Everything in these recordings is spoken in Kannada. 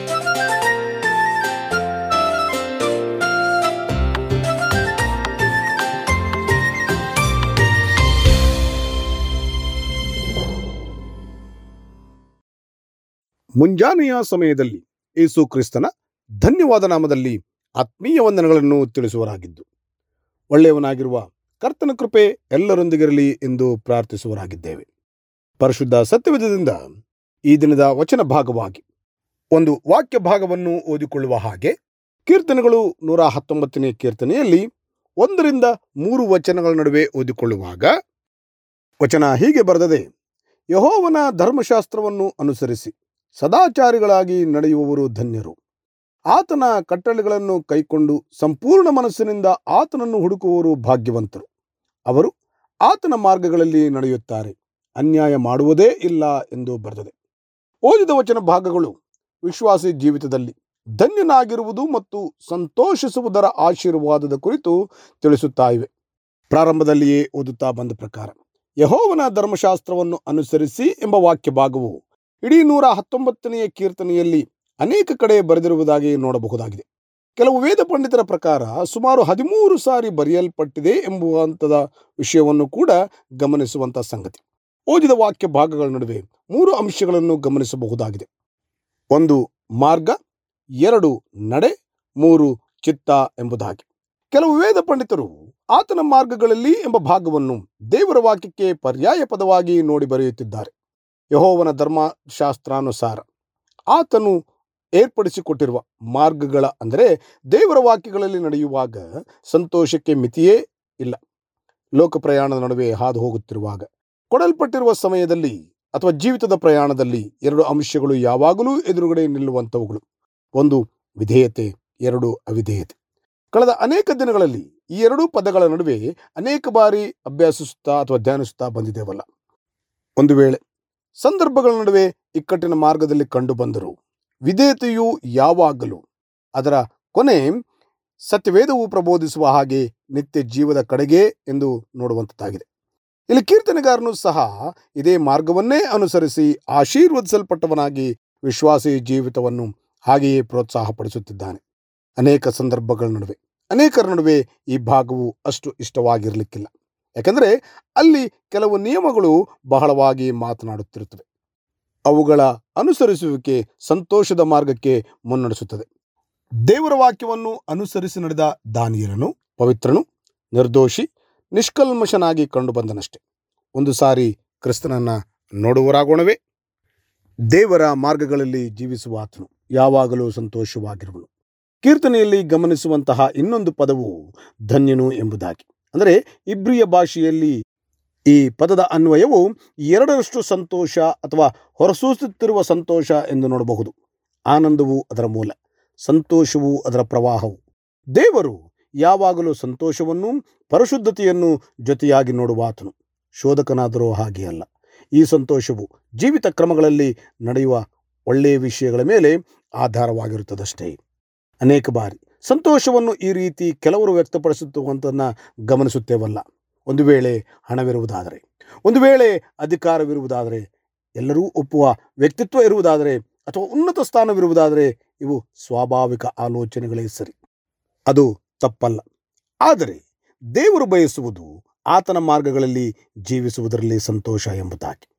ಮುಂಜಾನೆಯ ಸಮಯದಲ್ಲಿ ಯೇಸು ಕ್ರಿಸ್ತನ ಧನ್ಯವಾದ ನಾಮದಲ್ಲಿ ಆತ್ಮೀಯ ವಂದನೆಗಳನ್ನು ತಿಳಿಸುವರಾಗಿದ್ದು ಒಳ್ಳೆಯವನಾಗಿರುವ ಕರ್ತನ ಕೃಪೆ ಎಲ್ಲರೊಂದಿಗಿರಲಿ ಎಂದು ಪ್ರಾರ್ಥಿಸುವರಾಗಿದ್ದೇವೆ ಪರಿಶುದ್ಧ ಸತ್ಯವಿಧದಿಂದ ಈ ದಿನದ ವಚನ ಭಾಗವಾಗಿ ಒಂದು ವಾಕ್ಯ ಭಾಗವನ್ನು ಓದಿಕೊಳ್ಳುವ ಹಾಗೆ ಕೀರ್ತನೆಗಳು ನೂರ ಹತ್ತೊಂಬತ್ತನೇ ಕೀರ್ತನೆಯಲ್ಲಿ ಒಂದರಿಂದ ಮೂರು ವಚನಗಳ ನಡುವೆ ಓದಿಕೊಳ್ಳುವಾಗ ವಚನ ಹೀಗೆ ಬರೆದದೆ ಯಹೋವನ ಧರ್ಮಶಾಸ್ತ್ರವನ್ನು ಅನುಸರಿಸಿ ಸದಾಚಾರಿಗಳಾಗಿ ನಡೆಯುವವರು ಧನ್ಯರು ಆತನ ಕಟ್ಟಳೆಗಳನ್ನು ಕೈಕೊಂಡು ಸಂಪೂರ್ಣ ಮನಸ್ಸಿನಿಂದ ಆತನನ್ನು ಹುಡುಕುವವರು ಭಾಗ್ಯವಂತರು ಅವರು ಆತನ ಮಾರ್ಗಗಳಲ್ಲಿ ನಡೆಯುತ್ತಾರೆ ಅನ್ಯಾಯ ಮಾಡುವುದೇ ಇಲ್ಲ ಎಂದು ಬರೆದಿದೆ ಓದಿದ ವಚನ ಭಾಗಗಳು ವಿಶ್ವಾಸಿ ಜೀವಿತದಲ್ಲಿ ಧನ್ಯನಾಗಿರುವುದು ಮತ್ತು ಸಂತೋಷಿಸುವುದರ ಆಶೀರ್ವಾದದ ಕುರಿತು ತಿಳಿಸುತ್ತಾ ಇವೆ ಪ್ರಾರಂಭದಲ್ಲಿಯೇ ಓದುತ್ತಾ ಬಂದ ಪ್ರಕಾರ ಯಹೋವನ ಧರ್ಮಶಾಸ್ತ್ರವನ್ನು ಅನುಸರಿಸಿ ಎಂಬ ವಾಕ್ಯ ಭಾಗವು ಇಡೀ ನೂರ ಹತ್ತೊಂಬತ್ತನೆಯ ಕೀರ್ತನೆಯಲ್ಲಿ ಅನೇಕ ಕಡೆ ಬರೆದಿರುವುದಾಗಿ ನೋಡಬಹುದಾಗಿದೆ ಕೆಲವು ವೇದ ಪಂಡಿತರ ಪ್ರಕಾರ ಸುಮಾರು ಹದಿಮೂರು ಸಾರಿ ಬರೆಯಲ್ಪಟ್ಟಿದೆ ಎಂಬುವಂಥದ ವಿಷಯವನ್ನು ಕೂಡ ಗಮನಿಸುವಂಥ ಸಂಗತಿ ಓದಿದ ವಾಕ್ಯ ಭಾಗಗಳ ನಡುವೆ ಮೂರು ಅಂಶಗಳನ್ನು ಗಮನಿಸಬಹುದಾಗಿದೆ ಒಂದು ಮಾರ್ಗ ಎರಡು ನಡೆ ಮೂರು ಚಿತ್ತ ಎಂಬುದಾಗಿ ಕೆಲವು ವೇದ ಪಂಡಿತರು ಆತನ ಮಾರ್ಗಗಳಲ್ಲಿ ಎಂಬ ಭಾಗವನ್ನು ದೇವರ ವಾಕ್ಯಕ್ಕೆ ಪರ್ಯಾಯ ಪದವಾಗಿ ನೋಡಿ ಬರೆಯುತ್ತಿದ್ದಾರೆ ಯಹೋವನ ಧರ್ಮಶಾಸ್ತ್ರಾನುಸಾರ ಆತನು ಏರ್ಪಡಿಸಿಕೊಟ್ಟಿರುವ ಮಾರ್ಗಗಳ ಅಂದರೆ ದೇವರ ವಾಕ್ಯಗಳಲ್ಲಿ ನಡೆಯುವಾಗ ಸಂತೋಷಕ್ಕೆ ಮಿತಿಯೇ ಇಲ್ಲ ಲೋಕ ಪ್ರಯಾಣದ ನಡುವೆ ಹಾದು ಹೋಗುತ್ತಿರುವಾಗ ಕೊಡಲ್ಪಟ್ಟಿರುವ ಸಮಯದಲ್ಲಿ ಅಥವಾ ಜೀವಿತದ ಪ್ರಯಾಣದಲ್ಲಿ ಎರಡು ಅಂಶಗಳು ಯಾವಾಗಲೂ ಎದುರುಗಡೆ ನಿಲ್ಲುವಂಥವುಗಳು ಒಂದು ವಿಧೇಯತೆ ಎರಡು ಅವಿಧೇಯತೆ ಕಳೆದ ಅನೇಕ ದಿನಗಳಲ್ಲಿ ಈ ಎರಡೂ ಪದಗಳ ನಡುವೆ ಅನೇಕ ಬಾರಿ ಅಭ್ಯಾಸಿಸುತ್ತಾ ಅಥವಾ ಧ್ಯಾನಿಸುತ್ತಾ ಬಂದಿದ್ದೇವಲ್ಲ ಒಂದು ವೇಳೆ ಸಂದರ್ಭಗಳ ನಡುವೆ ಇಕ್ಕಟ್ಟಿನ ಮಾರ್ಗದಲ್ಲಿ ಕಂಡು ಬಂದರು ವಿಧೇಯತೆಯು ಯಾವಾಗಲೂ ಅದರ ಕೊನೆ ಸತ್ಯವೇದವು ಪ್ರಬೋಧಿಸುವ ಹಾಗೆ ನಿತ್ಯ ಜೀವದ ಕಡೆಗೆ ಎಂದು ನೋಡುವಂಥದ್ದಾಗಿದೆ ಇಲ್ಲಿ ಕೀರ್ತನೆಗಾರನು ಸಹ ಇದೇ ಮಾರ್ಗವನ್ನೇ ಅನುಸರಿಸಿ ಆಶೀರ್ವದಿಸಲ್ಪಟ್ಟವನಾಗಿ ವಿಶ್ವಾಸಿ ಜೀವಿತವನ್ನು ಹಾಗೆಯೇ ಪ್ರೋತ್ಸಾಹಪಡಿಸುತ್ತಿದ್ದಾನೆ ಅನೇಕ ಸಂದರ್ಭಗಳ ನಡುವೆ ಅನೇಕರ ನಡುವೆ ಈ ಭಾಗವು ಅಷ್ಟು ಇಷ್ಟವಾಗಿರಲಿಕ್ಕಿಲ್ಲ ಯಾಕಂದರೆ ಅಲ್ಲಿ ಕೆಲವು ನಿಯಮಗಳು ಬಹಳವಾಗಿ ಮಾತನಾಡುತ್ತಿರುತ್ತವೆ ಅವುಗಳ ಅನುಸರಿಸುವಿಕೆ ಸಂತೋಷದ ಮಾರ್ಗಕ್ಕೆ ಮುನ್ನಡೆಸುತ್ತದೆ ದೇವರ ವಾಕ್ಯವನ್ನು ಅನುಸರಿಸಿ ನಡೆದ ದಾನಿಯರನು ಪವಿತ್ರನು ನಿರ್ದೋಷಿ ನಿಷ್ಕಲ್ಮಶನಾಗಿ ಕಂಡುಬಂದನಷ್ಟೆ ಒಂದು ಸಾರಿ ಕ್ರಿಸ್ತನನ್ನ ನೋಡುವರಾಗೋಣವೇ ದೇವರ ಮಾರ್ಗಗಳಲ್ಲಿ ಜೀವಿಸುವ ಆತನು ಯಾವಾಗಲೂ ಸಂತೋಷವಾಗಿರುವನು ಕೀರ್ತನೆಯಲ್ಲಿ ಗಮನಿಸುವಂತಹ ಇನ್ನೊಂದು ಪದವು ಧನ್ಯನು ಎಂಬುದಾಗಿ ಅಂದರೆ ಇಬ್ರಿಯ ಭಾಷೆಯಲ್ಲಿ ಈ ಪದದ ಅನ್ವಯವು ಎರಡರಷ್ಟು ಸಂತೋಷ ಅಥವಾ ಹೊರಸೂಸುತ್ತಿರುವ ಸಂತೋಷ ಎಂದು ನೋಡಬಹುದು ಆನಂದವು ಅದರ ಮೂಲ ಸಂತೋಷವು ಅದರ ಪ್ರವಾಹವು ದೇವರು ಯಾವಾಗಲೂ ಸಂತೋಷವನ್ನು ಪರಿಶುದ್ಧತೆಯನ್ನು ಜೊತೆಯಾಗಿ ನೋಡುವ ಆತನು ಶೋಧಕನಾದರೂ ಹಾಗೆ ಅಲ್ಲ ಈ ಸಂತೋಷವು ಜೀವಿತ ಕ್ರಮಗಳಲ್ಲಿ ನಡೆಯುವ ಒಳ್ಳೆಯ ವಿಷಯಗಳ ಮೇಲೆ ಆಧಾರವಾಗಿರುತ್ತದಷ್ಟೇ ಅನೇಕ ಬಾರಿ ಸಂತೋಷವನ್ನು ಈ ರೀತಿ ಕೆಲವರು ವ್ಯಕ್ತಪಡಿಸುತ್ತುವಂತನ್ನ ಗಮನಿಸುತ್ತೇವಲ್ಲ ಒಂದು ವೇಳೆ ಹಣವಿರುವುದಾದರೆ ಒಂದು ವೇಳೆ ಅಧಿಕಾರವಿರುವುದಾದರೆ ಎಲ್ಲರೂ ಒಪ್ಪುವ ವ್ಯಕ್ತಿತ್ವ ಇರುವುದಾದರೆ ಅಥವಾ ಉನ್ನತ ಸ್ಥಾನವಿರುವುದಾದರೆ ಇವು ಸ್ವಾಭಾವಿಕ ಆಲೋಚನೆಗಳೇ ಸರಿ ಅದು ತಪ್ಪಲ್ಲ ಆದರೆ ದೇವರು ಬಯಸುವುದು ಆತನ ಮಾರ್ಗಗಳಲ್ಲಿ ಜೀವಿಸುವುದರಲ್ಲಿ ಸಂತೋಷ ಎಂಬುದಾಗಿ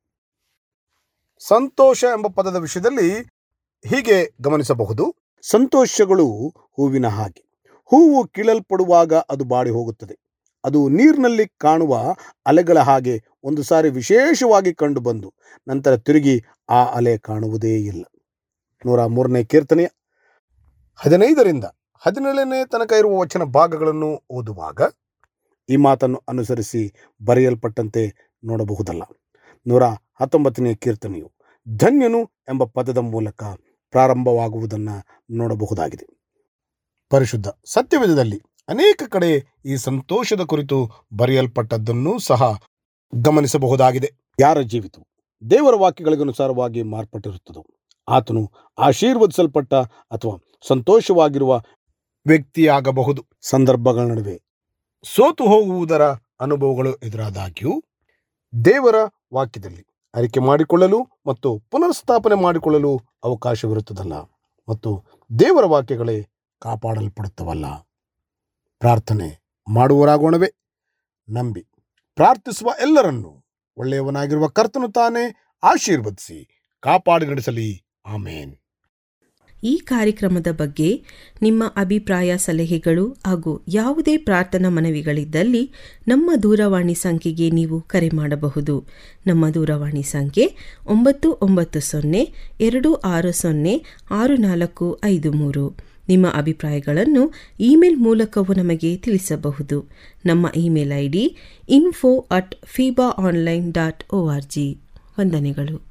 ಸಂತೋಷ ಎಂಬ ಪದದ ವಿಷಯದಲ್ಲಿ ಹೀಗೆ ಗಮನಿಸಬಹುದು ಸಂತೋಷಗಳು ಹೂವಿನ ಹಾಗೆ ಹೂವು ಕೀಳಲ್ಪಡುವಾಗ ಅದು ಬಾಡಿ ಹೋಗುತ್ತದೆ ಅದು ನೀರಿನಲ್ಲಿ ಕಾಣುವ ಅಲೆಗಳ ಹಾಗೆ ಒಂದು ಸಾರಿ ವಿಶೇಷವಾಗಿ ಕಂಡುಬಂದು ನಂತರ ತಿರುಗಿ ಆ ಅಲೆ ಕಾಣುವುದೇ ಇಲ್ಲ ನೂರ ಮೂರನೇ ಕೀರ್ತನೆಯ ಹದಿನೈದರಿಂದ ಹದಿನೇಳನೇ ತನಕ ಇರುವ ವಚನ ಭಾಗಗಳನ್ನು ಓದುವಾಗ ಈ ಮಾತನ್ನು ಅನುಸರಿಸಿ ಬರೆಯಲ್ಪಟ್ಟಂತೆ ನೋಡಬಹುದಲ್ಲ ನೂರ ಹತ್ತೊಂಬತ್ತನೇ ಕೀರ್ತನೆಯು ಧನ್ಯನು ಎಂಬ ಪದದ ಮೂಲಕ ಪ್ರಾರಂಭವಾಗುವುದನ್ನು ನೋಡಬಹುದಾಗಿದೆ ಪರಿಶುದ್ಧ ಸತ್ಯವಿಧದಲ್ಲಿ ಅನೇಕ ಕಡೆ ಈ ಸಂತೋಷದ ಕುರಿತು ಬರೆಯಲ್ಪಟ್ಟದ್ದನ್ನು ಸಹ ಗಮನಿಸಬಹುದಾಗಿದೆ ಯಾರ ಜೀವಿತವು ದೇವರ ವಾಕ್ಯಗಳಿಗನುಸಾರವಾಗಿ ಮಾರ್ಪಟ್ಟಿರುತ್ತದೋ ಆತನು ಆಶೀರ್ವದಿಸಲ್ಪಟ್ಟ ಅಥವಾ ಸಂತೋಷವಾಗಿರುವ ವ್ಯಕ್ತಿಯಾಗಬಹುದು ಸಂದರ್ಭಗಳ ನಡುವೆ ಸೋತು ಹೋಗುವುದರ ಅನುಭವಗಳು ಎದುರಾದಾಗ್ಯೂ ದೇವರ ವಾಕ್ಯದಲ್ಲಿ ಅರಿಕೆ ಮಾಡಿಕೊಳ್ಳಲು ಮತ್ತು ಪುನರ್ಸ್ಥಾಪನೆ ಮಾಡಿಕೊಳ್ಳಲು ಅವಕಾಶವಿರುತ್ತದಲ್ಲ ಮತ್ತು ದೇವರ ವಾಕ್ಯಗಳೇ ಕಾಪಾಡಲ್ಪಡುತ್ತವಲ್ಲ ಪ್ರಾರ್ಥನೆ ಮಾಡುವರಾಗೋಣವೇ ನಂಬಿ ಪ್ರಾರ್ಥಿಸುವ ಎಲ್ಲರನ್ನೂ ಒಳ್ಳೆಯವನಾಗಿರುವ ಕರ್ತನು ತಾನೇ ಆಶೀರ್ವದಿಸಿ ಕಾಪಾಡಿ ನಡೆಸಲಿ ಆಮೇನ್ ಈ ಕಾರ್ಯಕ್ರಮದ ಬಗ್ಗೆ ನಿಮ್ಮ ಅಭಿಪ್ರಾಯ ಸಲಹೆಗಳು ಹಾಗೂ ಯಾವುದೇ ಪ್ರಾರ್ಥನಾ ಮನವಿಗಳಿದ್ದಲ್ಲಿ ನಮ್ಮ ದೂರವಾಣಿ ಸಂಖ್ಯೆಗೆ ನೀವು ಕರೆ ಮಾಡಬಹುದು ನಮ್ಮ ದೂರವಾಣಿ ಸಂಖ್ಯೆ ಒಂಬತ್ತು ಒಂಬತ್ತು ಸೊನ್ನೆ ಎರಡು ಆರು ಸೊನ್ನೆ ಆರು ನಾಲ್ಕು ಐದು ಮೂರು ನಿಮ್ಮ ಅಭಿಪ್ರಾಯಗಳನ್ನು ಇಮೇಲ್ ಮೂಲಕವೂ ನಮಗೆ ತಿಳಿಸಬಹುದು ನಮ್ಮ email I D info at ಫೀಬಾ online dot O R G ವಂದನೆಗಳು